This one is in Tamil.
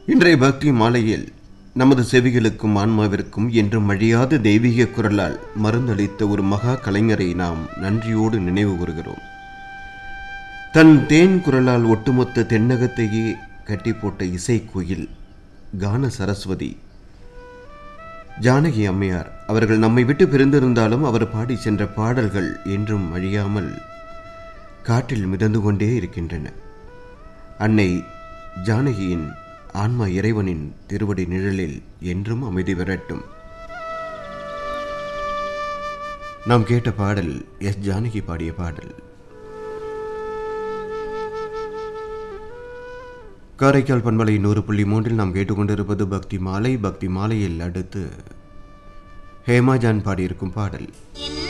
இன்றைய பக்தி மாலையில் நமது செவிகளுக்கும் ஆன்மாவிற்கும் என்றும் அழியாத தெய்வீக குரலால் மருந்தளித்த ஒரு மகா கலைஞரை நாம் நன்றியோடு நினைவு கூறுகிறோம் தன் தேன் குரலால் ஒட்டுமொத்த தென்னகத்தையே கட்டி போட்ட இசைக்குயில் கான சரஸ்வதி ஜானகி அம்மையார் அவர்கள் நம்மை விட்டு பிரிந்திருந்தாலும் அவர் பாடி சென்ற பாடல்கள் என்றும் அழியாமல் காற்றில் மிதந்து கொண்டே இருக்கின்றன அன்னை ஜானகியின் ஆன்மா இறைவனின் திருவடி நிழலில் என்றும் அமைதி பெறட்டும் நாம் கேட்ட பாடல் எஸ் ஜானகி பாடிய பாடல் காரைக்கால் பண்பலை நூறு புள்ளி மூன்றில் நாம் கேட்டுக்கொண்டிருப்பது பக்தி மாலை பக்தி மாலையில் அடுத்து ஹேமாஜான் பாடியிருக்கும் பாடல் என்